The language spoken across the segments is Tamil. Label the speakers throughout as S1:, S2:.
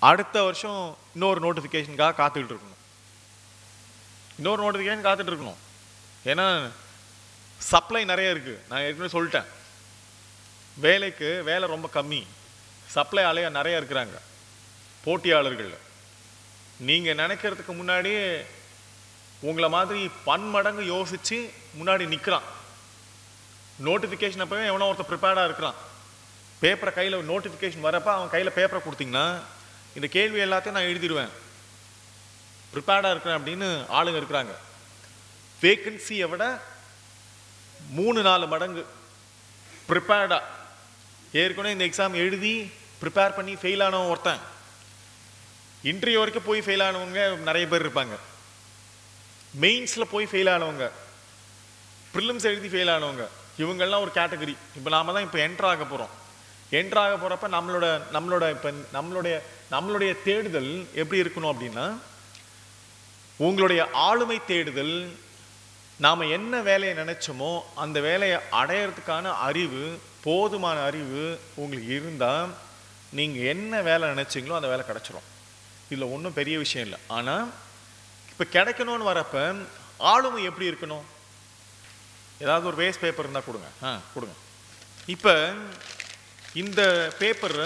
S1: அடுத்த வருஷம் இன்னொரு நோட்டிஃபிகேஷனுக்காக காத்துக்கிட்டு இருக்கணும் இன்னொரு நோட்டிஃபிகேஷன் காத்துட்டு இருக்கணும் ஏன்னா சப்ளை நிறைய இருக்குது நான் ஏற்கனவே சொல்லிட்டேன் வேலைக்கு வேலை ரொம்ப கம்மி சப்ளை ஆலையா நிறைய இருக்கிறாங்க போட்டியாளர்கள் நீங்கள் நினைக்கிறதுக்கு முன்னாடியே உங்களை மாதிரி பன்மடங்கு யோசித்து முன்னாடி நிற்கிறான் நோட்டிஃபிகேஷன் அப்பவே எவனோ ஒருத்தர் ப்ரிப்பேர்டாக இருக்கிறான் பேப்பரை கையில் நோட்டிஃபிகேஷன் வரப்ப அவன் கையில் பேப்பரை கொடுத்தீங்கன்னா இந்த கேள்வி எல்லாத்தையும் நான் எழுதிடுவேன் ப்ரிப்பேர்டாக இருக்கிறேன் அப்படின்னு ஆளுங்க இருக்கிறாங்க வேக்கன்சியை விட மூணு நாலு மடங்கு ப்ரிப்பேர்டாக ஏற்கனவே இந்த எக்ஸாம் எழுதி ப்ரிப்பேர் பண்ணி ஃபெயில் ஆனவன் ஒருத்தன் இன்டர்வியூ வரைக்கும் போய் ஃபெயில் ஆனவங்க நிறைய பேர் இருப்பாங்க மெயின்ஸில் போய் ஃபெயில் ஆனவங்க ப்ரிலிம்ஸ் எழுதி ஃபெயில் ஆனவங்க இவங்கெல்லாம் ஒரு கேட்டகரி இப்போ நாம தான் இப்போ என்ட்ரு ஆக போகிறோம் என்ட்ரு ஆக போகிறப்ப நம்மளோட நம்மளோட இப்போ நம்மளுடைய நம்மளுடைய தேடுதல் எப்படி இருக்கணும் அப்படின்னா உங்களுடைய ஆளுமை தேடுதல் நாம் என்ன வேலையை நினைச்சோமோ அந்த வேலையை அடையிறதுக்கான அறிவு போதுமான அறிவு உங்களுக்கு இருந்தால் நீங்கள் என்ன வேலை நினைச்சீங்களோ அந்த வேலை கிடைச்சிரும் இதில் ஒன்றும் பெரிய விஷயம் இல்லை ஆனால் இப்போ கிடைக்கணும்னு வரப்ப ஆளுமை எப்படி இருக்கணும் ஏதாவது ஒரு வேஸ்ட் பேப்பர் இருந்தால் கொடுங்க ஆ கொடுங்க இப்போ இந்த பேப்பர்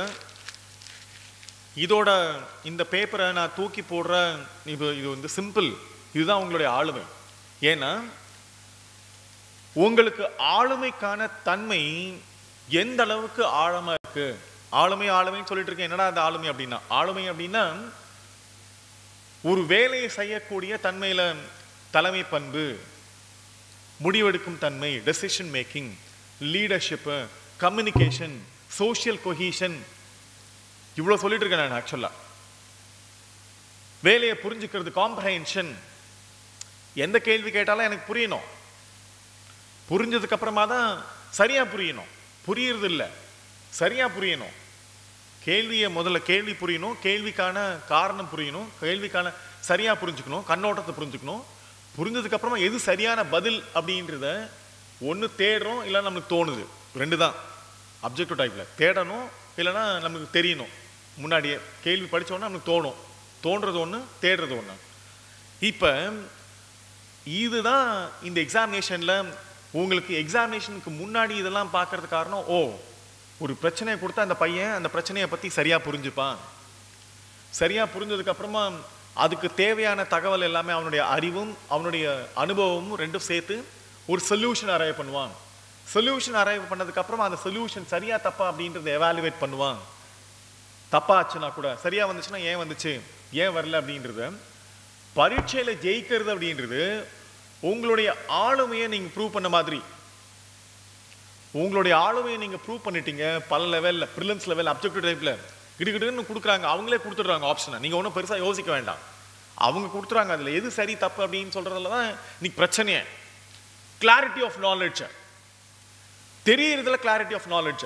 S1: இதோட இந்த பேப்பரை நான் தூக்கி போடுற இது இது வந்து சிம்பிள் இதுதான் உங்களுடைய ஆளுமை ஏன்னா உங்களுக்கு ஆளுமைக்கான தன்மை எந்த அளவுக்கு ஆழமா இருக்கு ஆளுமை ஆளுமைன்னு சொல்லிட்டு இருக்கேன் என்னடா அந்த ஆளுமை அப்படின்னா ஆளுமை அப்படின்னா ஒரு வேலையை செய்யக்கூடிய தன்மையில தலைமை பண்பு முடிவெடுக்கும் தன்மை decision making leadership communication social cohesion இவ்வளோ சொல்லிட்டு இருக்கேன் நான் ஆக்சுவலா வேலையை புரிஞ்சுக்கிறது காம்ப்ரஹென்ஷன் எந்த கேள்வி கேட்டாலும் எனக்கு புரியணும் புரிஞ்சதுக்கு அப்புறமா தான் சரியா புரியணும் புரியுறது இல்ல சரியா புரியணும் கேள்வியை முதல்ல கேள்வி புரியணும் கேள்விக்கான காரணம் புரியணும் கேள்விக்கான சரியா புரிஞ்சுக்கணும் கண்ணோட்டத்தை புரிஞ்சுக்கணும் புரிஞ்சதுக்கு அப்புறமா எது சரியான பதில் அப்படின்றத ஒன்று தேடுறோம் இல்லை நம்மளுக்கு தோணுது ரெண்டு தான் அப்ஜெக்டிவ் டைப்ல தேடணும் இல்லைன்னா நமக்கு தெரியணும் முன்னாடியே கேள்வி படிச்ச உடனே நமக்கு தோணும் தோன்றது ஒன்று தேடுறது ஒன்று இப்போ இதுதான் இந்த எக்ஸாமினேஷன்ல உங்களுக்கு எக்ஸாமினேஷனுக்கு முன்னாடி இதெல்லாம் பார்க்கறது காரணம் ஓ ஒரு பிரச்சனையை கொடுத்தா அந்த பையன் அந்த பிரச்சனையை பத்தி சரியா புரிஞ்சுப்பான் சரியா புரிஞ்சதுக்கு அப்புறமா அதுக்கு தேவையான தகவல் எல்லாமே அவனுடைய அறிவும் அவனுடைய அனுபவமும் ரெண்டும் சேர்த்து ஒரு சொல்யூஷன் அரைவ் பண்ணுவான் சொல்யூஷன் அரைவ் பண்ணதுக்கு அப்புறமா அந்த சொல்யூஷன் சரியா தப்பா அப்படின்றத எவாலுவேட் பண்ணுவான் தப்பா ஆச்சுன்னா கூட சரியா வந்துச்சுன்னா ஏன் வந்துச்சு ஏன் வரல அப்படின்றத பரீட்சையில ஜெயிக்கிறது அப்படின்றது உங்களுடைய ஆளுமையை நீங்க ப்ரூவ் பண்ண மாதிரி உங்களுடைய ஆளுமையை நீங்க ப்ரூவ் பண்ணிட்டீங்க பல லெவல்ல ப்ரிலிம்ஸ் லெவல் அப்ஜெக்டிவ் டைப்ல கிடுகிடுன்னு கொடுக்குறாங்க அவங்களே கொடுத்துடுறாங்க ஆப்ஷனை நீங்க ஒன்றும் பெருசா யோசிக்க வேண்டாம் அவங்க கொடுத்துறாங்க அதுல எது சரி தப்பு அப்படின்னு சொல்றதுல தான் இன்னைக்கு பிரச்சனையே கிளாரிட்டி ஆஃப் நாலேஜ் தெரியறதுல கிளாரிட்டி ஆஃப் நாலேஜ்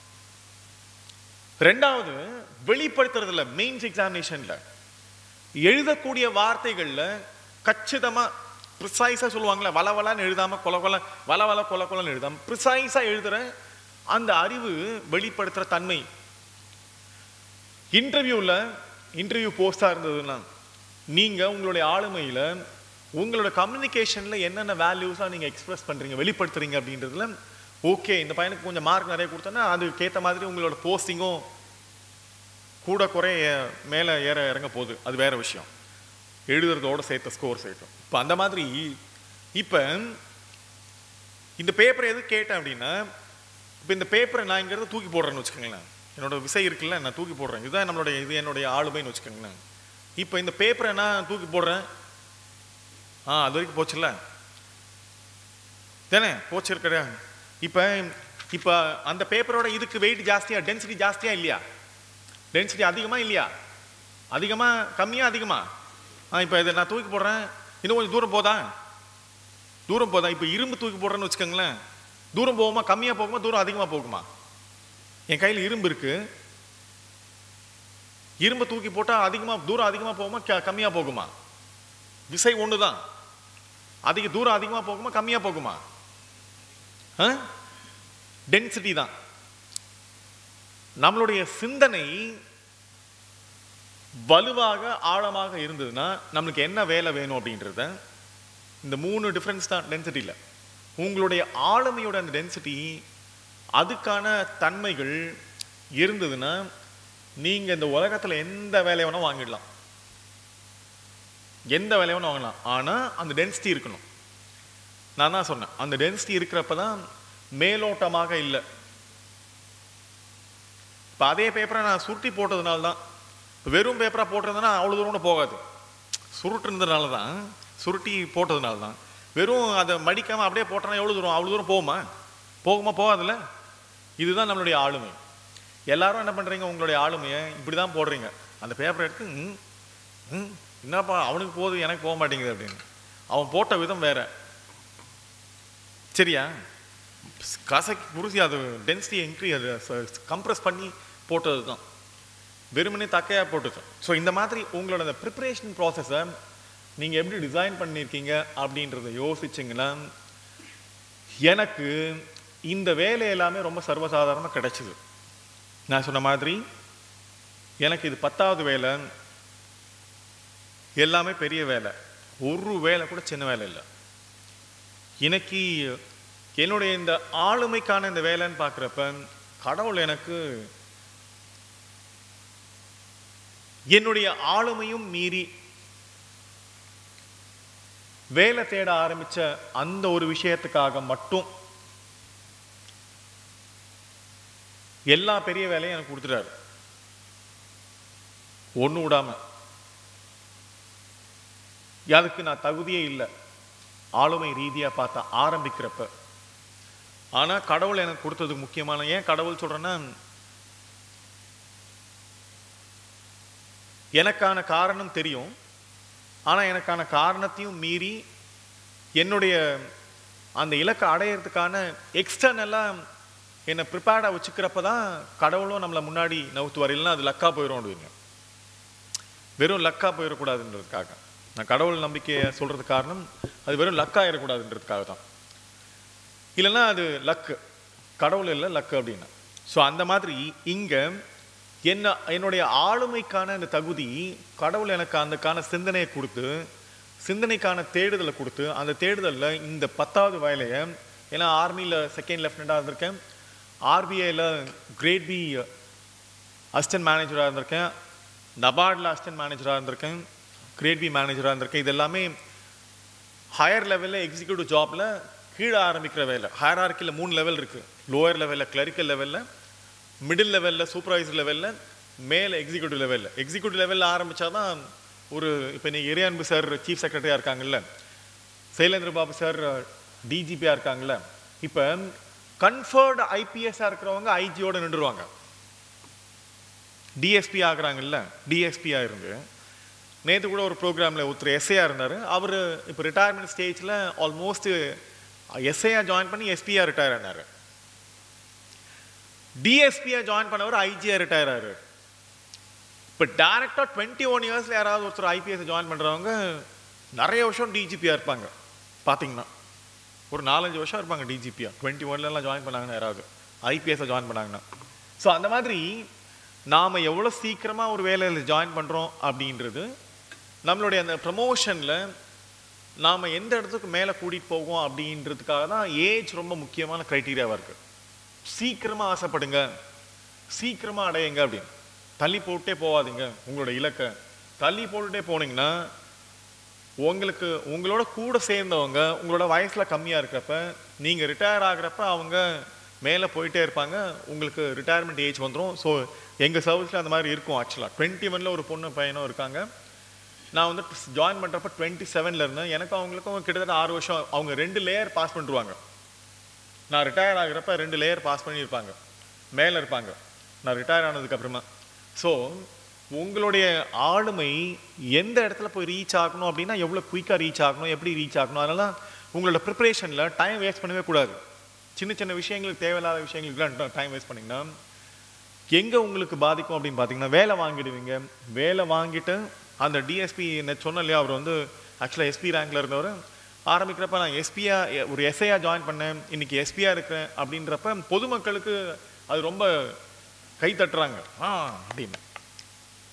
S1: ரெண்டாவது வெளிப்படுத்துறதுல மெயின்ஸ் எக்ஸாமினேஷன்ல எழுதக்கூடிய வார்த்தைகள்ல கச்சிதமா ப்ரிசைஸா சொல்லுவாங்களே வளவலன்னு எழுதாம கொல கொல வள வள கொல கொலன்னு எழுதாம ப்ரிசைஸா எழுதுற அந்த அறிவு வெளிப்படுத்துற தன்மை இன்டர்வியூல இன்டர்வியூ போஸ்டா இருந்ததுன்னா நீங்க உங்களுடைய ஆளுமையில உங்களோட கம்யூனிகேஷன்ல என்னென்ன வேல்யூஸா நீங்க எக்ஸ்பிரஸ் பண்றீங்க வெளிப்படுத்துறீங்க அப்படின்றதுல ஓகே இந்த பையனுக்கு கொஞ்சம் மார்க் நிறைய கொடுத்தோன்னா அதுக்கேற்ற மாதிரி உங்களோட போஸ்டிங்கும் கூட குறைய மேலே ஏற இறங்க போகுது அது வேற விஷயம் எழுதுறதோட சேர்த்த ஸ்கோர் சேர்க்கும் இப்போ அந்த மாதிரி இப்போ இந்த பேப்பரை எது கேட்டேன் அப்படின்னா இப்போ இந்த பேப்பரை நான் இங்கிறத தூக்கி போடுறேன்னு வச்சுக்கோங்களேன் என்னோட விசை இருக்குல்ல நான் தூக்கி போடுறேன் இதுதான் நம்மளுடைய இது என்னுடைய ஆளுமைன்னு வச்சுக்கோங்களேன் இப்போ இந்த பேப்பரை நான் தூக்கி போடுறேன் ஆ அது வரைக்கும் போச்சுல்ல தானே போச்சு இருக்கடா இப்போ இப்போ அந்த பேப்பரோட இதுக்கு வெயிட் ஜாஸ்தியா டென்சிட்டி ஜாஸ்தியா இல்லையா டென்சிட்டி அதிகமா இல்லையா அதிகமா கம்மியா அதிகமா ஆ இப்போ இதை நான் தூக்கி போடுறேன் இன்னும் கொஞ்சம் தூரம் போதா தூரம் போதா இப்போ இரும்பு தூக்கி போடுறேன்னு வச்சுக்கோங்களேன் தூரம் போகுமா கம்மியாக போகுமா தூரம் அதிகமாக போகுமா என் கையில் இரும்பு இருக்கு இரும்பை தூக்கி போட்டால் அதிகமாக தூரம் அதிகமாக போகுமா க- கம்மியா போகுமா விசை ஒன்று தான் அதிக தூரம் அதிகமாக போகுமா கம்மியாக போகுமா டென்சிட்டி தான் நம்மளுடைய சிந்தனை வலுவாக ஆழமாக இருந்ததுன்னா நம்மளுக்கு என்ன வேலை வேணும் அப்படின்றத இந்த மூணு டிஃப்ரென்ஸ் தான் டென்சிட்டியில் உங்களுடைய ஆளுமையோட அந்த டென்சிட்டி அதுக்கான தன்மைகள் இருந்ததுன்னா நீங்கள் இந்த உலகத்தில் எந்த வேலையை வேணால் வாங்கிடலாம் எந்த வேலையை வேணால் வாங்கலாம் ஆனால் அந்த டென்சிட்டி இருக்கணும் நான் தான் சொன்னேன் அந்த டென்சிட்டி இருக்கிறப்ப தான் மேலோட்டமாக இல்லை இப்போ அதே பேப்பரை நான் சுருட்டி போட்டதுனால தான் வெறும் பேப்பராக போட்டிருந்தேன்னா அவ்வளோ தூரம் கூட போகாது சுருட்டுனதுனால தான் சுருட்டி போட்டதுனால தான் வெறும் அதை மடிக்காமல் அப்படியே போட்டோன்னா எவ்வளோ தூரம் அவ்வளோ தூரம் போகுமா போகுமா போகாதுல்ல இதுதான் நம்மளுடைய ஆளுமை எல்லாரும் என்ன பண்ணுறீங்க உங்களுடைய ஆளுமையை இப்படி தான் போடுறீங்க அந்த பேப்பரை எடுத்து ம், ம், என்னப்பா அவனுக்கு போகுது எனக்கு போக மாட்டேங்குது அப்படின்னு அவன் போட்ட விதம் வேற சரியா கசக்கி புரிசி அது டென்சிட்டி இன்க்ரீ அது கம்ப்ரஸ் பண்ணி போட்டது தான் வெறுமனே தக்கையாக போட்டது ஸோ இந்த மாதிரி உங்களோட அந்த ப்ரிப்பரேஷன் ப்ராசஸை நீங்கள் எப்படி டிசைன் பண்ணியிருக்கீங்க அப்படின்றத யோசிச்சிங்கன்னா எனக்கு இந்த வேலை எல்லாமே ரொம்ப சர்வசாதாரணமாக கிடைச்சிது நான் சொன்ன மாதிரி எனக்கு இது பத்தாவது வேலை எல்லாமே பெரிய வேலை ஒரு வேலை கூட சின்ன வேலை இல்லை இன்னைக்கு என்னுடைய இந்த ஆளுமைக்கான இந்த வேலைன்னு பார்க்குறப்ப கடவுள் எனக்கு என்னுடைய ஆளுமையும் மீறி வேலை தேட ஆரம்பிச்ச அந்த ஒரு விஷயத்துக்காக மட்டும் எல்லா பெரிய வேலையும் எனக்கு கொடுத்துட்டாரு ஒண்ணு விடாம அதுக்கு நான் தகுதியே இல்லை ஆளுமை ரீதியா பார்த்தா ஆரம்பிக்கிறப்ப ஆனா கடவுள் எனக்கு கொடுத்தது முக்கியமான ஏன் கடவுள் சொல்றேன்னா எனக்கான காரணம் தெரியும் ஆனா எனக்கான காரணத்தையும் மீறி என்னுடைய அந்த இலக்கை அடையிறதுக்கான எக்ஸ்டர்னலாக என்னை ப்ரிப்பேர்டாக வச்சுக்கிறப்ப தான் கடவுளும் நம்மளை முன்னாடி நவுத்துவார் இல்லைன்னா அது லக்கா போயிடும் அப்படிங்க வெறும் லக்கா போயிடக்கூடாதுன்றதுக்காக நான் கடவுள் நம்பிக்கையை சொல்றது காரணம் அது வெறும் லக்கா ஆயிடக்கூடாதுன்றதுக்காக தான் இல்லைன்னா அது லக்கு கடவுள் இல்லை லக்கு அப்படின்னா ஸோ அந்த மாதிரி இங்க என்ன என்னுடைய ஆளுமைக்கான அந்த தகுதி கடவுள் எனக்கு அந்தக்கான சிந்தனையை கொடுத்து சிந்தனைக்கான தேடுதலை கொடுத்து அந்த தேடுதலில் இந்த பத்தாவது வயலையை ஏன்னா ஆர்மியில் செகண்ட் லெஃப்டினண்டாக இருந்திருக்கேன் ஆர்பிஐயில் கிரேட் பி அசிஸ்டன்ட் மேனேஜராக இருந்திருக்கேன் நபார்டில் அசிஸ்டன்ட் மேனேஜராக இருந்திருக்கேன் கிரேட் பி மேனேஜராக இருந்திருக்கேன் இது எல்லாமே ஹையர் லெவலில் எக்ஸிக்யூட்டிவ் ஜாப்பில் கீழே ஆரம்பிக்கிற வேலை ஹையரார்க்கியில் மூணு லெவல் இருக்குது லோயர் லெவலில் கிளரிக்கல் லெவலில் மிடில் லெவலில் சூப்பர்வைசர் லெவலில் மேலே எக்ஸிக்யூட்டிவ் லெவலில் எக்ஸிக்யூட்டிவ் லெவலில் ஆரம்பித்தாதான் ஒரு இப்போ நீங்கள் இறையன்பு சார் சீஃப் செக்ரட்டரியாக இருக்காங்கல்ல சைலேந்திர பாபு சார் டிஜிபியாக இருக்காங்கல்ல இப்போ கன்ஃபர்டு ஐபிஎஸ்ஸாக இருக்கிறவங்க ஐஜியோட நின்றுருவாங்க டிஎஸ்பி ஆகுறாங்கல்ல டிஎஸ்பியாக இருந்து நேற்று கூட ஒரு ப்ரோக்ராமில் ஒருத்தர் எஸ்ஐயாக இருந்தார் அவர் இப்போ ரிட்டையர்மெண்ட் ஸ்டேஜில் ஆல்மோஸ்ட் எஸ்ஐயாக ஜாயின் பண்ணி எஸ்பியாக ரிட்டையர் ஆனார் டிஎஸ்பியாக ஜாயின் பண்ணவர் ஐஜியாக ரிட்டையர் ஆகிறார் இப்போ டேரெக்டாக டுவெண்ட்டி ஒன் இயர்ஸில் யாராவது ஒருத்தர் ஐபிஎஸ் ஜாயின் பண்ணுறவங்க நிறைய வருஷம் டிஜிபியாக இருப்பாங்க பார்த்தீங்கன்னா ஒரு நாலஞ்சு வருஷம் இருப்பாங்க டிஜிபியாக டுவெண்ட்டி ஒன்லலாம் ஜாயின் பண்ணாங்கன்னா யாராவது ஐபிஎஸ்ஸை ஜாயின் பண்ணாங்கன்னா ஸோ அந்த மாதிரி நாம் எவ்வளோ சீக்கிரமாக ஒரு வேலையில் ஜாயின் பண்ணுறோம் அப்படின்றது நம்மளுடைய அந்த ப்ரமோஷனில் நாம் எந்த இடத்துக்கு மேலே கூட்டிகிட்டு போவோம் அப்படின்றதுக்காக தான் ஏஜ் ரொம்ப முக்கியமான க்ரைட்டீரியாவாக இருக்குது சீக்கிரமாக ஆசைப்படுங்க சீக்கிரமாக அடையுங்க அப்படின்னு தள்ளி போட்டே போகாதீங்க உங்களோட இலக்கை தள்ளி போட்டுட்டே போனீங்கன்னா உங்களுக்கு உங்களோட கூட சேர்ந்தவங்க உங்களோட வயசில் கம்மியாக இருக்கிறப்ப நீங்கள் ரிட்டையர் ஆகுறப்ப அவங்க மேலே போயிட்டே இருப்பாங்க உங்களுக்கு ரிட்டையர்மெண்ட் ஏஜ் வந்துடும் ஸோ எங்கள் சர்வீஸில் அந்த மாதிரி இருக்கும் ஆக்சுவலாக டுவெண்ட்டி ஒனில் ஒரு பொண்ணு பையனும் இருக்காங்க நான் வந்து ஜாயின் பண்ணுறப்ப டுவெண்ட்டி செவனில் இருந்தேன் எனக்கும் அவங்களுக்கும் கிட்டத்தட்ட ஆறு வருஷம் அவங்க ரெண்டு லேயர் பாஸ் பண்ணிருவாங்க நான் ரிட்டையர் ஆகுறப்ப ரெண்டு லேயர் பாஸ் பண்ணியிருப்பாங்க மேலே இருப்பாங்க நான் ரிட்டையர் ஆனதுக்கப்புறமா ஸோ உங்களுடைய ஆளுமை எந்த இடத்துல போய் ரீச் ஆகணும் அப்படின்னா எவ்வளோ குயிக்காக ரீச் ஆகணும் எப்படி ரீச் ஆகணும் அதனால உங்களோட ப்ரிப்பரேஷனில் டைம் வேஸ்ட் பண்ணவே கூடாது சின்ன சின்ன விஷயங்களுக்கு தேவையில்லாத விஷயங்களுக்குலாம் டைம் வேஸ்ட் பண்ணிங்கன்னா எங்கே உங்களுக்கு பாதிக்கும் அப்படின்னு பார்த்தீங்கன்னா வேலை வாங்கிடுவீங்க வேலை வாங்கிட்டு அந்த டிஎஸ்பி சொன்ன இல்லையா அவர் வந்து ஆக்சுவலாக எஸ்பி ரேங்க்ல இருந்தவர் ஆரம்பிக்கிறப்ப நான் எஸ்பியா ஒரு எஸ்ஐயா ஜாயின் பண்ணேன் இன்னைக்கு எஸ்பியா இருக்கிறேன் அப்படின்றப்ப பொதுமக்களுக்கு அது ரொம்ப கை தட்டுறாங்க ஆ அப்படின்னு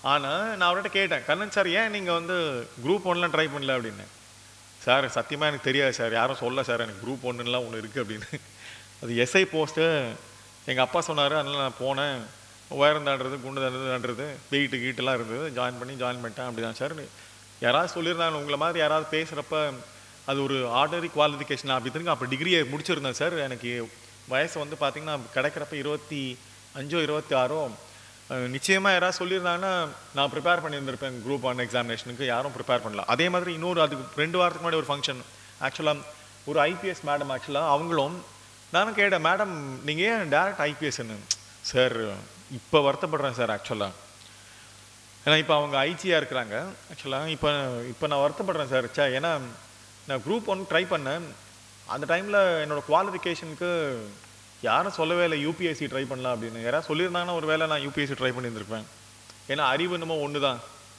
S1: ஆனால் நான் அவர்கிட்ட கேட்டேன் கண்ணன் சார் ஏன் நீங்கள் வந்து குரூப் ஒன்லாம் ட்ரை பண்ணல அப்படின்னு சார் சத்தியமாக எனக்கு தெரியாது சார் யாரும் சொல்ல சார் எனக்கு குரூப் ஒன்றுலாம் ஒன்று இருக்குது அப்படின்னு அது எஸ்ஐ போஸ்ட்டு எங்கள் அப்பா சொன்னார் அதனால் நான் போனேன் உயரம் தாண்டுறது குண்டு தாண்டுறது தாண்டுறது வெயிட்டு கீட்டெல்லாம் இருந்தது ஜாயின் பண்ணி ஜாயின் பண்ணிட்டேன் அப்படி தான் சார் யாராவது சொல்லியிருந்தாங்க உங்களை மாதிரி யாராவது பேசுகிறப்ப அது ஒரு ஆர்டரி குவாலிஃபிகேஷன் அப்படி திருங்க அப்போ டிகிரியை முடிச்சிருந்தேன் சார் எனக்கு வயசு வந்து பார்த்தீங்கன்னா கிடைக்கிறப்ப இருபத்தி அஞ்சோ இருபத்தி ஆறோ அஹ், நிச்சயமா யாராவது சொல்லியிருந்தாங்கன்னா நான் ப்ரிப்பேர் பண்ணியிருந்திருப்பேன் குரூப் ஒன் எக்ஸாமினேஷனுக்கு யாரும் ப்ரிப்பேர் பண்ணல அதே மாதிரி இன்னொரு அதுக்கு ரெண்டு வாரத்துக்கு முன்னாடி ஒரு ஃபங்க்ஷன் ஆக்சுவலாக ஒரு ஐபிஎஸ் மேடம் ஆக்சுவலாக அவங்களும் நானும் கேட்டேன் மேடம் நீங்கள் ஏன் டேரக்ட் ஐபிஎஸ்ன்னு சார் இப்போ வருத்தப்படுறேன் சார் ஆக்சுவலாக ஏன்னா இப்போ அவங்க ஐச்சியாக இருக்கிறாங்க ஆக்சுவலாக இப்போ இப்போ நான் வருத்தப்படுறேன் சார் சே ஏன்னா நான் குரூப் ஒன் ட்ரை பண்ணேன் அந்த டைமில் என்னோடய குவாலிஃபிகேஷனுக்கு யாரும் சொல்லவே இல்லை யூபிஎஸ்சி ட்ரை பண்ணலாம் அப்படின்னு யாராவது சொல்லியிருந்தாங்கன்னா ஒரு வேளை நான் யூபிஎஸ்சி ட்ரை பண்ணியிருந்திருப்பேன் ஏன்னா அறிவு என்னமோ ஒன்று தான்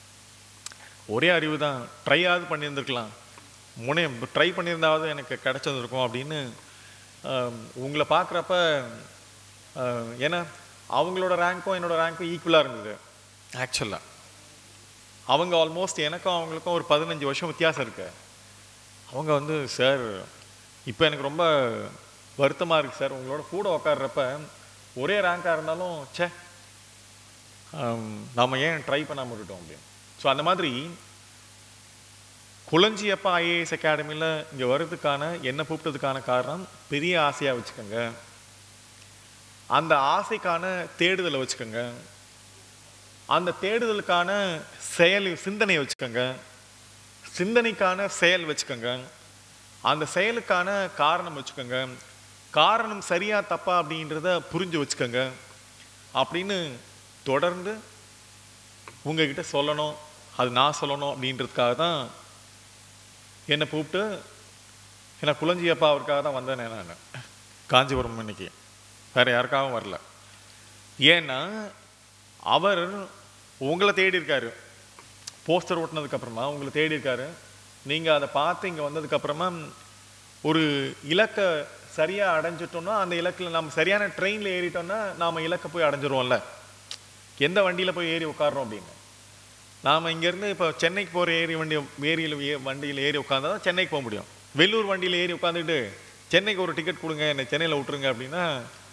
S1: ஒரே அறிவு தான் ட்ரையாவது பண்ணியிருந்திருக்கலாம் முனே ட்ரை பண்ணியிருந்தாவது எனக்கு கிடைச்சதுருக்கும் அப்படின்னு ஆம், உங்களை பார்க்குறப்ப ஏன்னா அவங்களோட ரேங்க்கும் என்னோட ரேங்க்கும் ஈக்குவலாக இருந்தது ஆக்சுவலாக அவங்க ஆல்மோஸ்ட் எனக்கும் அவங்களுக்கும் ஒரு பதினஞ்சு வருஷம் வித்தியாசம் இருக்கு அவங்க வந்து சார் இப்போ எனக்கு ரொம்ப வருத்தமாக இருக்குது சார் உங்களோட கூட உட்கார்றப்ப ஒரே ரேங்காக இருந்தாலும் ச்சே ஆம், நாம ஏன் ட்ரை பண்ணாம விட்டுட்டோம் அப்படின்னு ஸோ அந்த மாதிரி குளஞ்சியப்பா ஐஏஎஸ் அகாடமியில் இங்கே வர்றதுக்கான என்ன கூப்பிட்டதுக்கான காரணம் பெரிய ஆசையாக வச்சுக்கோங்க அந்த ஆசைக்கான தேடுதலை வச்சுக்கோங்க அந்த தேடுதலுக்கான செயல் சிந்தனையை வச்சுக்கோங்க சிந்தனைக்கான செயல் வச்சுக்கோங்க அந்த செயலுக்கான காரணம் வச்சுக்கோங்க காரணம் சரியா தப்பா அப்படின்றத புரிஞ்சு வச்சுக்கோங்க அப்படின்னு தொடர்ந்து உங்ககிட்ட சொல்லணும் அது நான் சொல்லணும் அப்படின்றதுக்காக தான் என்னை கூப்பிட்டு என்னை குளஞ்சியப்பா அவருக்காக தான் வந்தேன் நான் காஞ்சிபுரம் இன்னைக்கு வேற யாருக்காகவும் வரல ஏன்னா அவர் உங்களை தேடி இருக்காரு போஸ்டர் ஓட்டினதுக்கு அப்புறமா உங்களை தேடி இருக்காரு நீங்க அதை பார்த்து இங்க வந்ததுக்கு அப்புறமா ஒரு இலக்கை சரியா அடைஞ்சிட்டோம்னா அந்த இலக்கில் நம்ம சரியான ட்ரெயின்ல ஏறிட்டோம்னா நாம இலக்கை போய் அடைஞ்சிருவோம்ல எந்த வண்டியில போய் ஏறி உட்கார்றோம் அப்படின்னு நாம இங்க இருந்து இப்போ சென்னைக்கு போற ஏறி வண்டி ஏரியில் வண்டியில் ஏறி உட்காந்தா தான் சென்னைக்கு போக முடியும் வெள்ளூர் வண்டியில் ஏறி உட்காந்துட்டு சென்னைக்கு ஒரு டிக்கெட் கொடுங்க என்னை சென்னையில் விட்டுருங்க அப்படின்னா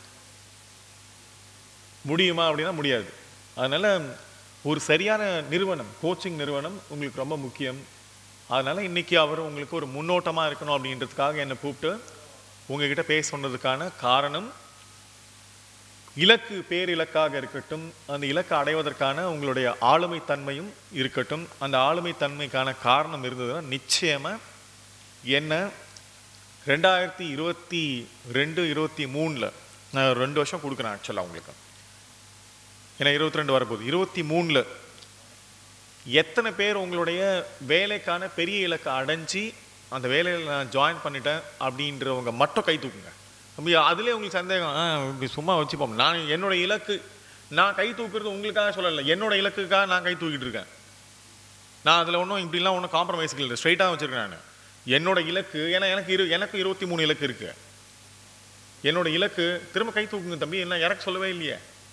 S1: முடியுமா அப்படின்னா முடியாது அதனால ஒரு சரியான நிறுவனம் கோச்சிங் நிறுவனம் உங்களுக்கு ரொம்ப முக்கியம் அதனால இன்னைக்கு அவர் உங்களுக்கு ஒரு முன்னோட்டமா இருக்கணும் அப்படின்றதுக்காக என்னை கூப்பிட்டு உங்ககிட்ட பேச சொன்னதுக்கான காரணம் இலக்கு பேரிலக்காக இருக்கட்டும் அந்த இலக்கை அடைவதற்கான உங்களுடைய ஆளுமை தன்மையும் இருக்கட்டும் அந்த ஆளுமை தன்மைக்கான காரணம் இருந்ததுன்னா நிச்சயமா என்ன ரெண்டாயிரத்தி இருபத்தி ரெண்டு இருபத்தி மூணில் நான் ரெண்டு வருஷம் கொடுக்குறேன் ஆக்சுவலாக உங்களுக்கு ஏன்னா இருபத்தி ரெண்டு வரப்போகுது இருபத்தி மூணில் எத்தனை பேர் உங்களுடைய வேலைக்கான பெரிய இலக்கை அடைஞ்சி அந்த வேலையில் நான் ஜாயின் பண்ணிட்டேன் அப்படின்றவங்க மட்டும் கை தூக்குங்க அப்படி அதுலேயே உங்களுக்கு சந்தேகம் ஆ, இப்படி சும்மா வச்சுப்போம் நான் என்னோட இலக்கு நான் கை தூக்குறது உங்களுக்காக சொல்லலை என்னோட இலக்குக்காக நான் கை தூக்கிட்டு இருக்கேன் நான் அதில் ஒன்றும் இப்படிலாம் ஒன்றும் காம்ப்ரமைஸ் இல்லை ஸ்ட்ரைட்டாக வச்சுருக்கேன் நான் என்னோட இலக்கு ஏன்னா எனக்கு இரு எனக்கு இருபத்தி மூணு இலக்கு இருக்கு என்னோட இலக்கு திரும்ப கை தூக்குங்க தம்பி என்ன இறக்க சொல்லவே இல்லையே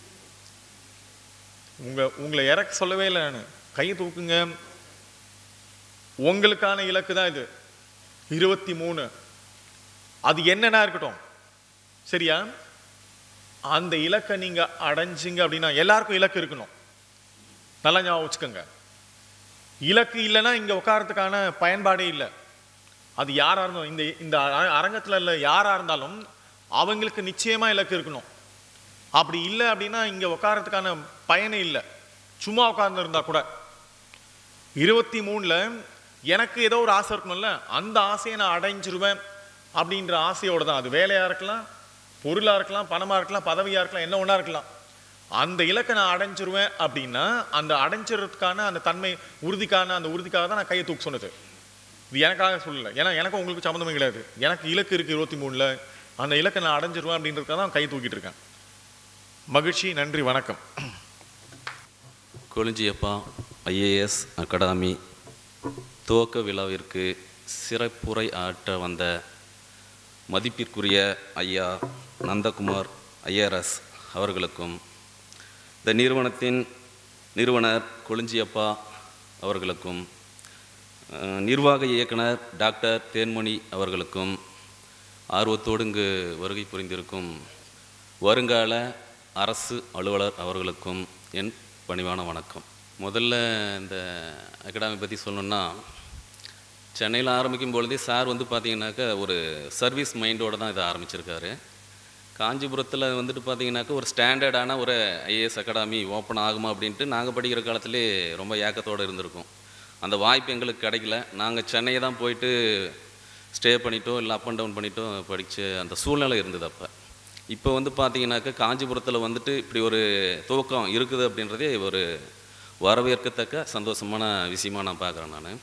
S1: உங்க உங்களை இறக்க சொல்லவே இல்லை நான் கையை தூக்குங்க உங்களுக்கான இலக்கு தான் இது இருபத்தி மூணு அது என்னன்னா இருக்கட்டும் சரியா அந்த இலக்கை நீங்க அடைஞ்சிங்க அப்படின்னா எல்லாருக்கும் இலக்கு இருக்கணும் நல்லா ஞாபகம் வச்சுக்கோங்க இலக்கு இல்லைன்னா இங்க உட்காரத்துக்கான பயன்பாடே இல்லை அது யாரா இருந்தாலும் இந்த இந்த அர- அரங்கத்துல இல்ல யாரா இருந்தாலும் அவங்களுக்கு நிச்சயமா இலக்கு இருக்கணும் அப்படி இல்லை அப்படின்னா இங்க உட்காரத்துக்கான பயனே இல்லை சும்மா உட்கார்ந்து இருந்தா கூட இருபத்தி மூணுல எனக்கு ஏதோ ஒரு ஆசை இருக்கணும்ல அந்த ஆசையை நான் அடைஞ்சிருவேன் அப்படின்ற ஆசையோட தான் அது வேலையா இருக்கலாம் பொருளா இருக்கலாம் பணமா இருக்கலாம் பதவியா இருக்கலாம் என்ன ஒண்ணா இருக்கலாம் அந்த இலக்கை நான் அடைஞ்சிருவேன் அப்படின்னா அந்த அடைஞ்சிறதுக்கான அந்த தன்மை உறுதிக்கான அந்த உறுதிக்காக தான் நான் கையை தூக்க சொன்னது இது எனக்காக சொல்லல ஏன்னா எனக்கும் உங்களுக்கு சம்மந்தமே கிடையாது எனக்கு இலக்கு இருக்கு இருபத்தி மூணுல அந்த இலக்கை நான் அடைஞ்சிருவேன் அப்படின்றதுக்காக தான் கை தூக்கிட்டு இருக்கேன் மகிழ்ச்சி நன்றி வணக்கம்
S2: கொளிஞ்சியப்பா ஐஏஎஸ் அகாடமி துவக்க விழாவிற்கு சிறப்புரை ஆற்ற வந்த மதிப்பிற்குரிய ஐயா நந்தகுமார் ஐஆர்எஸ் அவர்களுக்கும் இந்த நிறுவனத்தின் நிறுவனர் கொளிஞ்சியப்பா அவர்களுக்கும் அஹ், நிர்வாக இயக்குனர் டாக்டர் தேன்மொழி அவர்களுக்கும் ஆர்வத்தோடு இங்கு வருகை புரிந்திருக்கும் வருங்கால அரசு அலுவலர் அவர்களுக்கும் என் பணிவான வணக்கம் முதல்ல இந்த அகாடமி பற்றி சொல்லணுன்னா சென்னையில் ஆரம்பிக்கும் பொழுதே சார் வந்து பார்த்தீங்கன்னாக்கா ஒரு சர்வீஸ் மைண்டோடு தான் இதை ஆரம்பிச்சிருக்காரு காஞ்சிபுரத்தில் வந்துட்டு பார்த்தீங்கன்னாக்கா ஒரு ஸ்டாண்டர்டான ஒரு ஐஏஎஸ் அகாடமி ஓப்பன் ஆகுமா அப்படின்ட்டு நாங்கள் படிக்கிற காலத்திலே ரொம்ப ஏக்கத்தோடு இருந்திருக்கோம் அந்த வாய்ப்பு எங்களுக்கு கிடைக்கல நாங்கள் சென்னையை தான் போயிட்டு ஸ்டே பண்ணிட்டோ இல்லை அப் அண்ட் டவுன் பண்ணிட்டோ படித்த அந்த சூழ்நிலை இருந்தது அப்போ இப்போ வந்து பார்த்தீங்கன்னாக்கா காஞ்சிபுரத்தில் வந்துட்டு இப்படி ஒரு துவக்கம் இருக்குது அப்படின்றதே ஒரு வரவேற்கத்தக்க சந்தோஷமான விஷயமா நான் பார்க்குறேன் நான்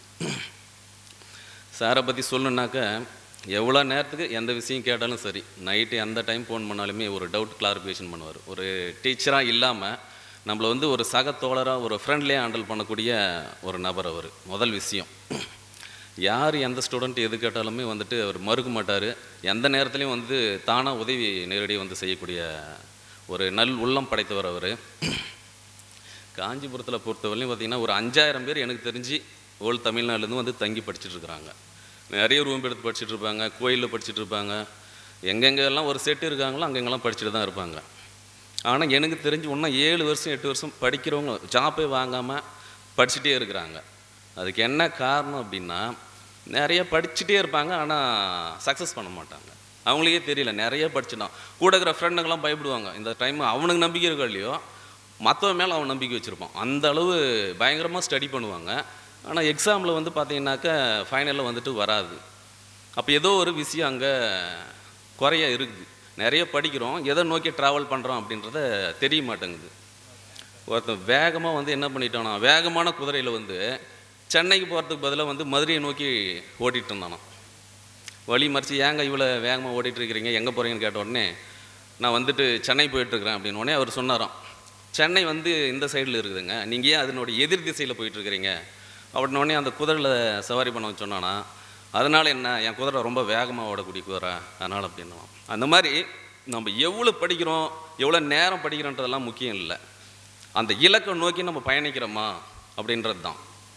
S2: சாரை பற்றி சொல்லணுன்னாக்கா எவ்வளோ நேரத்துக்கு எந்த விஷயம் கேட்டாலும் சரி நைட்டு எந்த டைம் ஃபோன் பண்ணாலுமே ஒரு டவுட் கிளாரிஃபிகேஷன் பண்ணுவார் ஒரு டீச்சராக இல்லாமல் நம்மளை வந்து ஒரு சக தோழராக ஒரு ஃப்ரெண்ட்லியாக ஹேண்டில் பண்ணக்கூடிய ஒரு நபர் அவர் முதல் விஷயம் யார் எந்த ஸ்டூடெண்ட் எது கேட்டாலுமே வந்துட்டு அவர் மறுக்க மாட்டார் எந்த நேரத்துலையும் வந்து தானாக உதவி நேரடியாக வந்து செய்யக்கூடிய ஒரு நல் உள்ளம் படைத்தவர் அவர் காஞ்சிபுரத்தில் பொறுத்தவரையிலும் பார்த்தீங்கன்னா ஒரு அஞ்சாயிரம் பேர் எனக்கு தெரிஞ்சு ஓல் தமிழ்நாடுலேருந்து வந்து தங்கி படிச்சுட்டு இருக்கிறாங்க நிறைய ரூம் எடுத்து படிச்சுட்டு இருப்பாங்க கோயிலில் படிச்சுட்டு இருப்பாங்க எங்கெங்கெல்லாம் ஒரு செட்டு இருக்காங்களோ அங்கெங்கெல்லாம் படிச்சுட்டு தான் இருப்பாங்க ஆனால் எனக்கு தெரிஞ்சு இன்னும் ஏழு வருஷம் எட்டு வருஷம் படிக்கிறவங்க ஜாப்பே வாங்காமல் படிச்சுட்டே இருக்கிறாங்க அதுக்கு என்ன காரணம் அப்படின்னா நிறைய படிச்சுட்டே இருப்பாங்க ஆனால் சக்ஸஸ் பண்ண மாட்டாங்க அவங்களுக்கே தெரியல நிறைய படிச்சிட்டான் கூட இருக்கிற ஃப்ரெண்டுங்கெல்லாம் பயப்படுவாங்க இந்த டைம் அவனுக்கு நம்பிக்கை இருக்கோ இல்லையோ மற்றவன் மேலே அவன் நம்பிக்கை வச்சுருப்பான் அந்த அளவு பயங்கரமாக ஸ்டடி பண்ணுவாங்க ஆனால் எக்ஸாமில் வந்து பார்த்தீங்கன்னாக்கா ஃபைனலில் வந்துட்டு வராது அப்போ ஏதோ ஒரு விஷயம் அங்கே குறைய இருக்குது நிறைய படிக்கிறோம் எதை நோக்கி ட்ராவல் பண்ணுறோம் அப்படின்றத தெரிய மாட்டேங்குது ஒருத்தன் வேகமாக வந்து என்ன பண்ணிட்டானா வேகமான குதிரையில் வந்து சென்னைக்கு போகிறதுக்கு பதிலாக வந்து மதுரையை நோக்கி ஓட்டிகிட்டு இருந்தானா வழி மறிச்சு ஏங்க இவ்வளோ வேகமாக ஓட்டிகிட்டு இருக்கிறீங்க எங்கே போகிறீங்கன்னு கேட்ட உடனே நான் வந்துட்டு சென்னை போயிட்டுருக்கிறேன் அப்படின்னு உடனே அவர் சொன்னாராம் சென்னை வந்து இந்த சைடில் இருக்குதுங்க நீங்கள் ஏன் அதனுடைய எதிர் திசையில் போயிட்டுருக்கிறீங்க அப்படின்னு உடனே அந்த குதிரையில் சவாரி பண்ண சொன்னானா அதனால் என்ன என் குதிரை ரொம்ப வேகமாக ஓடக்கூடிய குதிரை அதனால் அப்படின்னுவான் அந்த மாதிரி நம்ம எவ்வளோ படிக்கிறோம் எவ்வளோ நேரம் படிக்கிறோன்றதெல்லாம் முக்கியம் இல்லை அந்த இலக்கை நோக்கி நம்ம பயணிக்கிறோமா அப்படின்றது தான்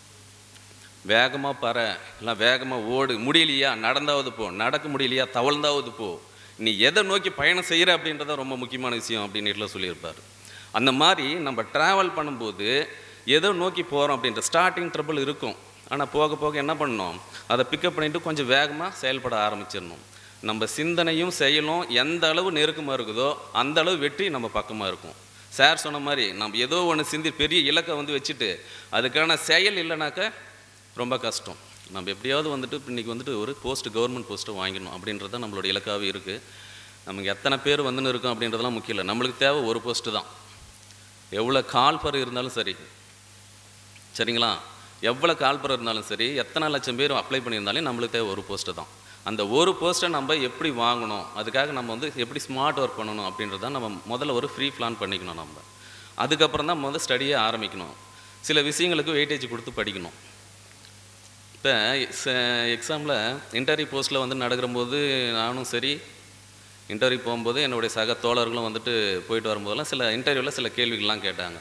S2: வேகமாக பற இல்லை வேகமாக ஓடு முடியலையா நடந்தாவது போ நடக்க முடியலையா தவழ்ந்தாவது போ நீ எதை நோக்கி பயணம் செய்கிற அப்படின்றத ரொம்ப முக்கியமான விஷயம் அப்படின்னு இதில் சொல்லியிருப்பார் அந்த மாதிரி நம்ம ட்ராவல் பண்ணும்போது எதை நோக்கி போகிறோம் அப்படின்ற ஸ்டார்டிங் ட்ரபிள் இருக்கும் ஆனால் போக போக என்ன பண்ணணும் அதை பிக்கப் பண்ணிட்டு கொஞ்சம் வேகமாக செயல்பட ஆரம்பிச்சிடணும் நம்ம சிந்தனையும் செயலும் எந்த அளவு நெருக்கமாக இருக்குதோ அந்த அளவு வெற்றி நம்ம பக்கமாக இருக்கும் சார் சொன்ன மாதிரி நம்ம ஏதோ ஒன்று சிந்தி பெரிய இலக்கை வந்து வச்சுட்டு அதுக்கான செயல் இல்லைனாக்க ரொம்ப கஷ்டம் நம்ம எப்படியாவது வந்துட்டு இன்றைக்கி வந்துட்டு ஒரு போஸ்ட் கவர்மெண்ட் போஸ்ட்டை வாங்கிடணும் அப்படின்றது தான் நம்மளோட இலக்காகவே இருக்குது நமக்கு எத்தனை பேர் வந்துன்னு இருக்கோம் அப்படின்றதெல்லாம் முக்கியம் இல்லை நம்மளுக்கு தேவை ஒரு போஸ்ட்டு தான் எவ்வளோ கால்பர் இருந்தாலும் சரி சரிங்களா எவ்வளோ கால்பர் இருந்தாலும் சரி எத்தனை லட்சம் பேர் அப்ளை பண்ணியிருந்தாலும் நம்மளுக்கு தேவை ஒரு போஸ்ட்டு தான் அந்த ஒரு போஸ்ட்டை நம்ம எப்படி வாங்கணும் அதுக்காக நம்ம வந்து எப்படி ஸ்மார்ட் ஒர்க் பண்ணணும் அப்படின்றத நம்ம முதல்ல ஒரு ஃப்ரீ பிளான் பண்ணிக்கணும் நம்ம அதுக்கப்புறம் தான் முதல்ல ஸ்டடியே ஆரம்பிக்கணும் சில விஷயங்களுக்கு வெயிட்டேஜ் கொடுத்து படிக்கணும் இப்போ எக்ஸாமில் இன்டர்வியூ போஸ்ட்டில் வந்து நடக்கிறபோது நானும் சரி இன்டர்வியூ போகும்போது என்னுடைய சக தோழர்களும் வந்துட்டு போயிட்டு வரும்போதெல்லாம் சில இன்டர்வியூவில் சில கேள்விகள்லாம் கேட்டாங்க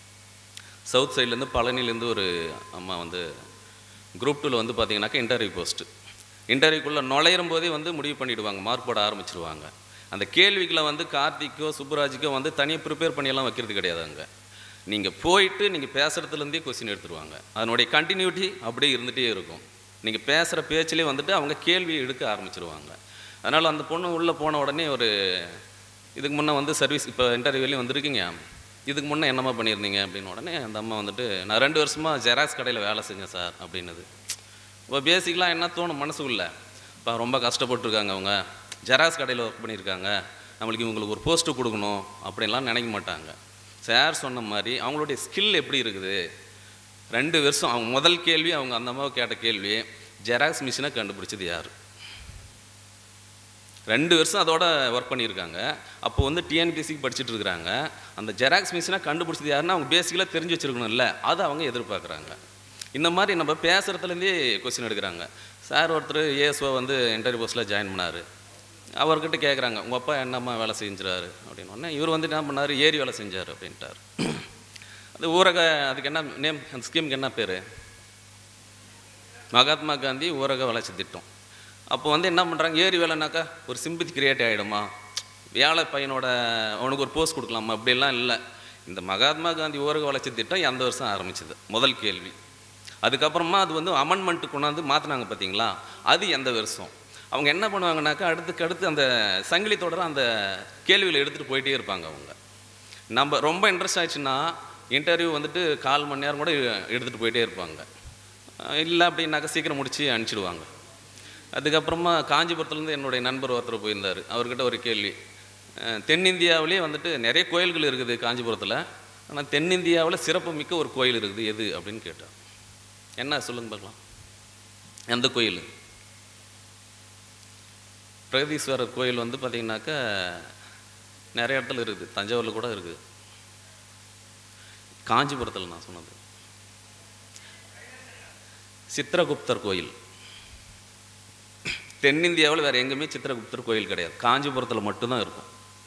S2: சவுத் சைட்லேருந்து பழனிலேருந்து ஒரு அம்மா வந்து குரூப் டூவில் வந்து பார்த்தீங்கன்னாக்கா இன்டர்வியூ போஸ்ட்டு இன்டர்வியூக்குள்ளே நுழையிற போதே வந்து முடிவு பண்ணிவிடுவாங்க மார்க் போட ஆரம்பிச்சிருவாங்க அந்த கேள்விகளை வந்து கார்த்திக்கோ சுப்புராஜுக்கோ வந்து தனியாக ப்ரிப்பேர் பண்ணியெல்லாம் வைக்கிறது கிடையாது அங்கே நீங்கள் போயிட்டு நீங்கள் பேசுகிறதுலேருந்தே கொஸ்டின் எடுத்துருவாங்க அதனுடைய கண்டினியூட்டி அப்படியே இருந்துகிட்டே இருக்கும் நீங்கள் பேசுகிற பேச்சிலே வந்துட்டு அவங்க கேள்வி எடுக்க ஆரம்பிச்சிருவாங்க அதனால் அந்த பொண்ணு உள்ளே போன உடனே ஒரு இதுக்கு முன்னே வந்து சர்வீஸ் இப்போ இன்டர்வியூலையும் வந்திருக்கீங்க இதுக்கு முன்னே என்னம்மா பண்ணியிருந்தீங்க அப்படின்னு உடனே அந்த அம்மா வந்துட்டு நான் ரெண்டு வருஷமாக ஜெராக்ஸ் கடையில் வேலை செஞ்சேன் சார் அப்படின்னது இப்போ பேசிக்கலாக என்ன தோணும் மனசுக்குள்ள இப்போ ரொம்ப கஷ்டப்பட்டுருக்காங்க அவங்க ஜெராக்ஸ் கடையில் ஒர்க் பண்ணியிருக்காங்க நம்மளுக்கு இவங்களுக்கு ஒரு போஸ்ட்டு கொடுக்கணும் அப்படின்லாம் நினைக்க மாட்டாங்க சார் சொன்ன மாதிரி அவங்களுடைய ஸ்கில் எப்படி இருக்குது ரெண்டு வருஷம் அவங்க முதல் கேள்வி அவங்க அந்த அம்மாவை கேட்ட கேள்வி ஜெராக்ஸ் மிஷினை கண்டுபிடிச்சது யார் ரெண்டு வருஷம் அதோட ஒர்க் பண்ணியிருக்காங்க அப்போ வந்து டிஎன்பிசிக்கு படிச்சுட்டு இருக்கிறாங்க அந்த ஜெராக்ஸ் மிஷினை கண்டுபிடிச்சது யாருன்னா அவங்க பேசிக்கலாக தெரிஞ்சு வச்சுருக்கணும்ல அதை அவங்க எதிர்பார்க்குறாங்க இந்த மாதிரி நம்ம பேசுகிறதுலேருந்தே கொஸ்டின் எடுக்கிறாங்க சார் ஒருத்தர் ஏஎஸ்ஓ வந்து இன்டர்வியூ போஸ்ட்டில் ஜாயின் பண்ணார் அவர்கிட்ட கேட்குறாங்க உங்கள் அப்பா என்னம்மா வேலை செஞ்சுறாரு அப்படின்னு உடனே இவர் வந்து என்ன பண்ணார் ஏரி வேலை செஞ்சார் அப்படின்ட்டார் அந்த ஊரக அதுக்கு என்ன நேம் அந்த ஸ்கீமுக்கு என்ன பேர் மகாத்மா காந்தி ஊரக வளர்ச்சி திட்டம் அப்போ வந்து என்ன பண்ணுறாங்க ஏரி வேலைனாக்கா ஒரு சிம்பத்தி கிரியேட் ஆகிடுமா வேலை பையனோட அவனுக்கு ஒரு போஸ்ட் கொடுக்கலாமா அப்படிலாம் இல்லை இந்த மகாத்மா காந்தி ஊரக வளர்ச்சி திட்டம் எந்த வருஷம் ஆரம்பிச்சது முதல் கேள்வி அதுக்கப்புறமா அது வந்து அமெண்ட்மெண்ட்டு கொண்டாந்து மாற்றினாங்க பார்த்தீங்களா அது எந்த வருஷம் அவங்க என்ன பண்ணுவாங்கனாக்கா அடுத்துக்கு அடுத்து அந்த சங்கிலி தொடர அந்த கேள்விகளை எடுத்துகிட்டு போயிட்டே இருப்பாங்க அவங்க நம்ம ரொம்ப இன்ட்ரெஸ்ட் ஆயிடுச்சுன்னா இன்டர்வியூ வந்துட்டு கால் மணி நேரம் கூட எடுத்துகிட்டு போயிட்டே இருப்பாங்க இல்லை அப்படின்னாக்கா சீக்கிரம் முடித்து அனுப்பிச்சிடுவாங்க அதுக்கப்புறமா காஞ்சிபுரத்துலேருந்து என்னுடைய நண்பர் ஒருத்தர் போயிருந்தார் அவர்கிட்ட ஒரு கேள்வி அஹ், தென்னிந்தியாவிலே வந்துட்டு நிறைய கோயில்கள் இருக்குது காஞ்சிபுரத்தில் ஆனால் தென்னிந்தியாவில் சிறப்பு மிக்க ஒரு கோயில் இருக்குது எது அப்படின்னு கேட்டார் என்ன சொல்லுங்க பார்க்கலாம் எந்த கோயில் பிரகதீஸ்வரர் கோயில் வந்து பார்த்தீங்கன்னாக்கா நிறைய இடத்துல இருக்குது தஞ்சாவூரில் கூட இருக்குது காஞ்சிபுரத்தில் நான் சொன்னது சித்திரகுப்தர் கோயில் தென்னிந்தியாவில் வேறு எங்கேயுமே சித்திரகுப்தர் கோயில் கிடையாது காஞ்சிபுரத்தில் மட்டும்தான் இருக்கும்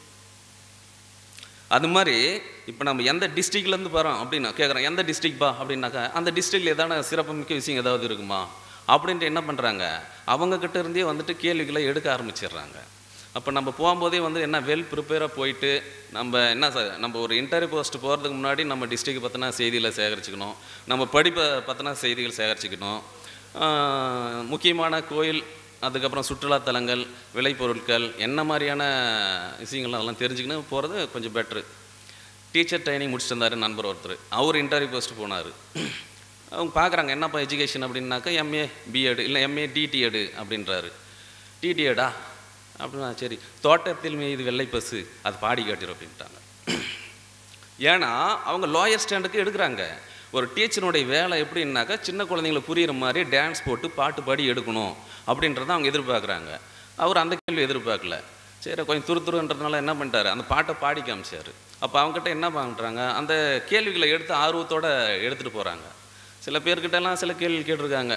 S2: அது மாதிரி இப்போ நம்ம எந்த டிஸ்ட்ரிக்ட்லேருந்து போகிறோம் அப்படின்னா கேட்குறோம் எந்த டிஸ்ட்ரிக்ட்பா அப்படின்னாக்கா அந்த டிஸ்ட்ரிக்டில் எதான சிறப்புமிக்க விஷயம் ஏதாவது இருக்குமா அப்படின்ட்டு என்ன பண்ணுறாங்க அவங்கக்கிட்ட இருந்தே வந்துட்டு கேள்விகளை எடுக்க ஆரம்பிச்சிடுறாங்க அப்போ நம்ம போகும்போதே வந்து என்ன வெல் ப்ரிப்பேராக போயிட்டு நம்ம என்ன சார் நம்ம ஒரு இன்டர்வியூ போஸ்ட் போகிறதுக்கு முன்னாடி நம்ம டிஸ்ட்ரிக்ட் பற்றின செய்திகளை சேகரிச்சுக்கணும் நம்ம படிப்பை பற்றின செய்திகள் சேகரிச்சுக்கணும் ஆஹ் முக்கியமான கோயில் அதுக்கப்புறம் சுற்றுலாத்தலங்கள் விளைபொருட்கள் என்ன மாதிரியான விஷயங்கள் அதெல்லாம் தெரிஞ்சுக்கணும் போகிறது கொஞ்சம் பெட்ரு டீச்சர் ட்ரைனிங் முடிச்சுட்டு இருந்தார் நண்பர் ஒருத்தர் அவர் இன்டர்வியூ போஸ்ட் போனார் அவங்க பார்க்குறாங்க என்னப்பா எஜுகேஷன் அப்படின்னாக்கா எம்ஏ பிஎட் இல்லை எம்ஏ டிடிஎடு அப்படின்றாரு டிடிஎடா அப்படின்னா சரி தோட்டத்தில் மீது வெள்ளை பசு அது பாடி காட்டிடும் அப்படின்ட்டாங்க ஏன்னா அவங்க லோயர் ஸ்டாண்டுக்கு எடுக்கிறாங்க ஒரு டீச்சருடைய வேலை எப்படின்னாக்கா சின்ன குழந்தைங்களுக்கு புரியுற மாதிரி டான்ஸ் போட்டு பாட்டு பாடி எடுக்கணும் அப்படின்றத அவங்க எதிர்பார்க்குறாங்க அவர் அந்த கேள்வி எதிர்பார்க்கல சரி கொஞ்சம் துரு துருன்றதுனால என்ன பண்ணிட்டாரு அந்த பாட்டை பாடி காமிச்சார் அப்போ அவங்ககிட்ட என்ன பண்ணுறாங்க அந்த கேள்விகளை எடுத்து ஆர்வத்தோட எடுத்துகிட்டு போகிறாங்க சில பேர்கிட்டலாம் சில கேள்வி கேட்டிருக்காங்க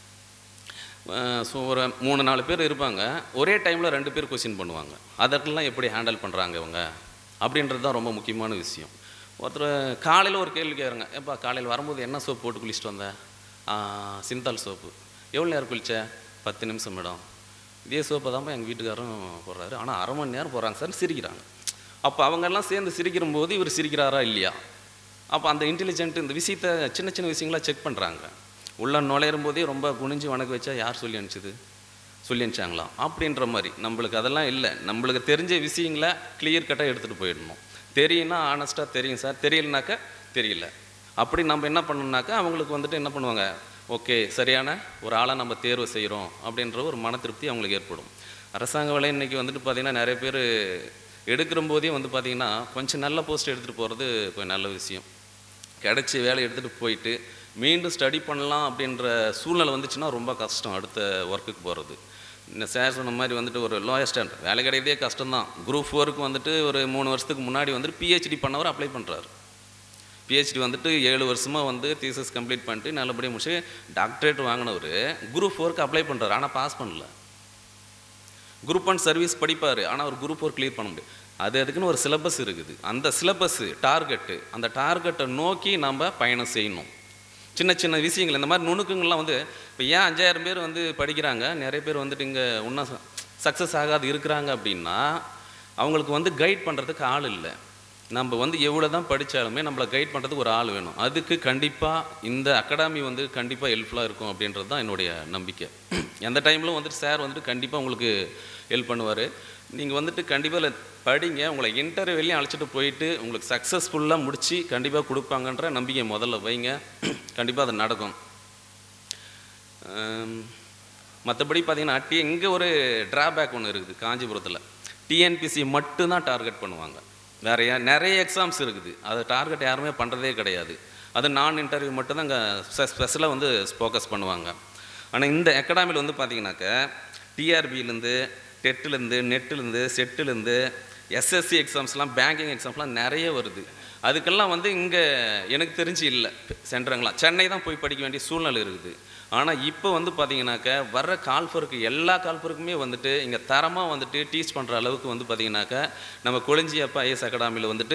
S2: ஸோ ஒரு மூணு நாலு பேர் இருப்பாங்க ஒரே டைமில் ரெண்டு பேர் கொஸ்டின் பண்ணுவாங்க அதற்கெல்லாம் எப்படி ஹேண்டில் பண்ணுறாங்க இவங்க அப்படின்றது தான் ரொம்ப முக்கியமான விஷயம் ஒருத்தர் காலையில் ஒரு கேள்வி கேட்குறாங்க ஏப்பா காலையில் வரும்போது என்ன சோப்பு போட்டு குளிச்சுட்டு வந்தேன் "ஆ, சிந்தால் சோப்பு எவ்வளோ நேரம் குளிச்ச பத்து நிமிஷம் மேடம் இதே சோப்பை தான்ப்பா எங்கள் வீட்டுக்காரரும் போடுறாரு ஆனால் அரை மணி நேரம் போடுறாங்க சார் சிரிக்கிறாங்க அப்போ அவங்கெல்லாம் சேர்ந்து சிரிக்கிற போது இவர் சிரிக்கிறாரா இல்லையா அப்போ அந்த இன்டெலிஜென்ட் இந்த விஷயத்தை சின்ன சின்ன விஷயங்களா செக் பண்ணுறாங்க உள்ள நுழையிற போதே ரொம்ப குனிஞ்சு வணக்க வச்சா யார் சொல்லி அனுப்பிச்சது சொல்லி அனுப்பிச்சாங்களாம் அப்படின்ற மாதிரி நம்மளுக்கு அதெல்லாம் இல்லை நம்மளுக்கு தெரிஞ்ச விஷயங்களை கிளியர் கட்டாக எடுத்துகிட்டு போயிடணும் தெரியும்னா ஆனஸ்ட்டாக தெரியும் சார் தெரியலனாக்கா தெரியல அப்படி நம்ம என்ன பண்ணணும்னாக்கா அவங்களுக்கு வந்துட்டு என்ன பண்ணுவாங்க ஓகே சரியான ஒரு ஆளை நம்ம தேர்வு செய்கிறோம் அப்படின்ற ஒரு மன திருப்தி அவங்களுக்கு ஏற்படும் அரசாங்க வேலை இன்னைக்கு வந்துட்டு பார்த்திங்கன்னா நிறைய பேர் எடுக்கிற போதே வந்து பார்த்திங்கன்னா கொஞ்சம் நல்ல போஸ்ட் எடுத்துகிட்டு போகிறது கொஞ்சம் நல்ல விஷயம் கிடச்சி வேலை எடுத்துகிட்டு போயிட்டு மீண்டும் ஸ்டடி பண்ணலாம் அப்படின்ற சூழ்நிலை வந்துச்சுன்னா ரொம்ப கஷ்டம் அடுத்த ஒர்க்குக்கு போகிறது இந்த சார் சொன்ன மாதிரி வந்துட்டு ஒரு லோயர் ஸ்டாண்ட் வேலை கிடையதே கஷ்டம்தான் குரூப் ஃபோருக்கு வந்துட்டு ஒரு மூணு வருஷத்துக்கு முன்னாடி வந்துட்டு பிஹெச்டி பண்ணவர் அப்ளை பண்ணுறாரு பிஹெச்டி வந்துட்டு ஏழு வருஷமாக வந்து தீசஸ் கம்ப்ளீட் பண்ணிட்டு நல்லபடியாக முடிச்சு டாக்டரேட் வாங்கினவர் குரூப் ஃபோருக்கு அப்ளை பண்ணுறாரு ஆனால் பாஸ் பண்ணல குரூப் ஒன் சர்வீஸ் படிப்பார் ஆனால் அவர் குரூப் ஃபோர் கிளியர் பண்ண முடியும் அது அதுக்குன்னு ஒரு சிலபஸ் இருக்குது அந்த சிலபஸ்ஸு டார்கெட்டு அந்த டார்கெட்டை நோக்கி நம்ம பயணம் செய்யணும் சின்ன சின்ன விஷயங்கள் இந்த மாதிரி நுணுக்கங்கள்லாம் வந்து இப்போ ஏன் அஞ்சாயிரம் பேர் வந்து படிக்கிறாங்க நிறைய பேர் வந்துட்டு இங்கே இன்னும் சக்ஸஸ் ஆகாது இருக்கிறாங்க அப்படின்னா அவங்களுக்கு வந்து கைட் பண்ணுறதுக்கு ஆள் இல்லை நம்ம வந்து எவ்வளோ தான் படித்தாலுமே நம்மளை கைட் பண்ணுறதுக்கு ஒரு ஆள் வேணும் அதுக்கு கண்டிப்பாக இந்த அகாடமி வந்து கண்டிப்பாக ஹெல்ப்ஃபுல்லாக இருக்கும் அப்படின்றது தான் என்னுடைய நம்பிக்கை எந்த டைம்லும் வந்துட்டு சார் வந்துட்டு கண்டிப்பாக உங்களுக்கு ஹெல்ப் பண்ணுவார் நீங்கள் வந்துட்டு கண்டிப்பாக இதில் படிங்க உங்களை இன்டர்வியூலையும் அழைச்சிட்டு போயிட்டு உங்களுக்கு சக்ஸஸ்ஃபுல்லாக முடித்து கண்டிப்பாக கொடுப்பாங்கன்ற நம்பிக்கை முதல்ல வைங்க கண்டிப்பாக அது நடக்கும் மற்றபடி பார்த்தீங்கன்னா டி இங்கே ஒரு ட்ராபேக் ஒன்று இருக்குது காஞ்சிபுரத்தில் டிஎன்பிசி மட்டும்தான் டார்கெட் பண்ணுவாங்க வேற யா- நிறைய எக்ஸாம்ஸ் இருக்குது அதை டார்கெட் யாருமே பண்ணுறதே கிடையாது அது நான் இன்டர்வியூ மட்டும்தான் இங்கே ஸ்பெஷலாக வந்து ஃபோக்கஸ் பண்ணுவாங்க ஆனால் இந்த அகாடமியில் வந்து பார்த்தீங்கன்னாக்க டிஆர்பிலேருந்து டெட்டுலேருந்து நெட்டுலேருந்து செட்டுலேருந்து எஸ்எஸ்சி எக்ஸாம்ஸ்லாம் பேங்கிங் எக்ஸாம்ஸ்லாம் நிறைய வருது அதுக்கெல்லாம் வந்து இங்கே எனக்கு தெரிஞ்சு இல்லை சென்டருங்களாம் சென்னை தான் போய் படிக்க வேண்டிய சூழ்நிலை இருக்குது ஆனால் இப்போ வந்து பார்த்தீங்கன்னாக்க வர்ற கால்ஃபருக்கு எல்லா கால்ஃபருக்குமே வந்துட்டு இங்கே தரமாக வந்துட்டு டீச் பண்ணுற அளவுக்கு வந்து பார்த்தீங்கன்னாக்க நம்ம கொளிஞ்சியப்பா ஐஎஸ் அகாடமியில் வந்துட்டு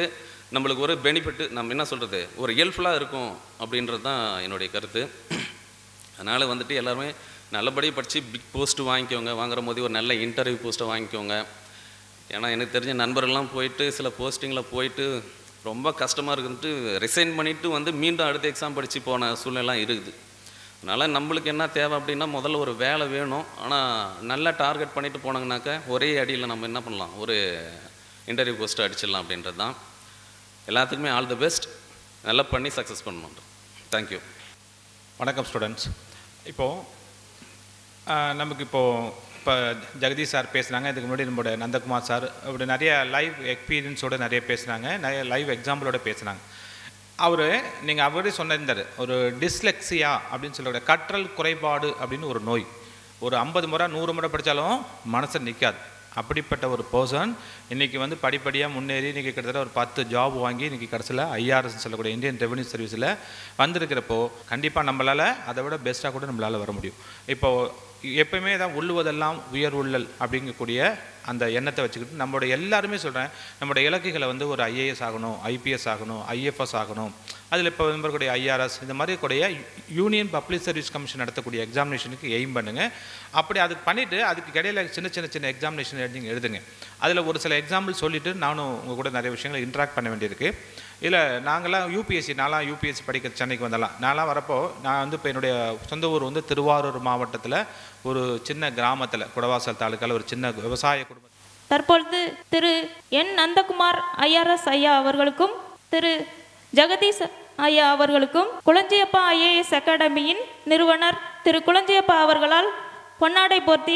S2: நம்மளுக்கு ஒரு பெனிஃபிட்டு நம்ம என்ன சொல்கிறது ஒரு ஹெல்ப்ஃபுல்லாக இருக்கும் அப்படின்றது தான் என்னுடைய கருத்து அதனால் வந்துட்டு எல்லாருமே நல்லபடியாக படித்து பிக் போஸ்ட்டு வாங்கிக்கோங்க வாங்குற போது ஒரு நல்ல இன்டர்வியூ போஸ்ட்டை வாங்கிக்கோங்க ஏன்னா எனக்கு தெரிஞ்ச நண்பர்கள்லாம் போயிட்டு சில போஸ்டிங்கில் போயிட்டு ரொம்ப கஷ்டமாக இருக்குன்ட்டு ரிசைன் பண்ணிவிட்டு வந்து மீண்டும் அடுத்த எக்ஸாம் படித்து போன சூழ்நிலாம் இருக்குது அதனால் நம்மளுக்கு என்ன தேவை அப்படின்னா முதல்ல ஒரு வேலை வேணும் ஆனால் நல்லா டார்கெட் பண்ணிட்டு போனாங்கனாக்கா ஒரே அடியில் நம்ம என்ன பண்ணலாம் ஒரு இன்டர்வியூ போஸ்ட்டு அடிச்சிடலாம் அப்படின்றது தான் எல்லாத்துக்குமே ஆல் தி பெஸ்ட் நல்லா பண்ணி சக்ஸஸ் பண்ணணும் தேங்க்யூ
S3: வணக்கம் ஸ்டூடெண்ட்ஸ் இப்போது நமக்கு இப்போது இப்போ ஜெகதீஷ் சார் பேசுனாங்க இதுக்கு முன்னாடி நம்மளோட நந்தகுமார் சார் அப்படி நிறைய லைவ் எக்ஸ்பீரியன்ஸோட நிறைய பேசுனாங்க நிறைய லைவ் எக்ஸாம்பிளோட பேசுனாங்க அவர் நீங்கள் அவரே சொன்னிருந்தார் ஒரு டிஸ்லெக்ஸியா அப்படின்னு சொல்லக்கூடிய கற்றல் குறைபாடு அப்படின்னு ஒரு நோய் ஒரு ஐம்பது முறை நூறு முறை படித்தாலும் மனசு நிற்காது அப்படிப்பட்ட ஒரு பர்சன் இன்றைக்கி வந்து படிப்படியாக முன்னேறி இன்றைக்கி கிட்டத்தட்ட ஒரு பத்து ஜாப் வாங்கி இன்றைக்கி கடைசியில் ஐஆர்எஸ் சொல்லக்கூடிய இந்தியன் ரெவன்யூ சர்வீஸில் வந்திருக்கிறப்போ கண்டிப்பாக நம்மளால் அதை விட பெஸ்ட்டாக கூட நம்மளால் வர முடியும் இப்போது எப்பயுமே தான் உள்ளுவதெல்லாம் உயர் உள்ளல் அப்படிங்கக்கூடிய அந்த எண்ணத்தை வச்சுக்கிட்டு நம்மளோட எல்லாருமே சொல்கிறேன் நம்மளோட இலக்குகளை வந்து ஒரு ஐஏஎஸ் ஆகணும் ஐபிஎஸ் ஆகணும் ஐஎஃப்எஸ் ஆகணும் அதில் இப்போ இருக்கக்கூடிய ஐஆர்எஸ் இந்த மாதிரி கூடிய யூனியன் பப்ளிக் சர்வீஸ் கமிஷன் நடத்தக்கூடிய எக்ஸாமினேஷனுக்கு எய்ம் பண்ணுங்கள் அப்படி அதுக்கு பண்ணிவிட்டு அதுக்கு இடையில சின்ன சின்ன சின்ன எக்ஸாமினேஷன் எழுதி எழுதுங்க அதில் ஒரு சில எக்ஸாம்பிள் சொல்லிவிட்டு நானும் உங்கள் கூட நிறைய விஷயங்களை இன்ட்ராக்ட் பண்ண வேண்டியிருக்கு இல்லை நாங்களாம் யூபிஎஸ்சி நான்லாம் யூபிஎஸ்சி படிக்க சென்னைக்கு வந்தலாம் நான்லாம் வரப்போ நான் வந்து இப்போ என்னுடைய சொந்த ஊர் வந்து திருவாரூர் மாவட்டத்தில் ஒரு சின்ன கிராமத்தில் குடவாசல் தாலுக்காவில் ஒரு சின்ன விவசாய குடும்பம்
S4: தற்பொழுது திரு என் நந்தகுமார் ஐஆர்எஸ் ஐயா அவர்களுக்கும் திரு ஜெகதீஷ் ஐயா அவர்களுக்கும் குளஞ்சியப்பா ஐஏஎஸ் அகாடமியின் நிறுவனர் திரு குளஞ்சியப்பா அவர்களால் பொன்னாடை போர்த்தி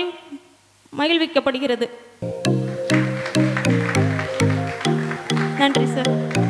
S4: மகிழ்விக்கப்படுகிறது நன்றி சார்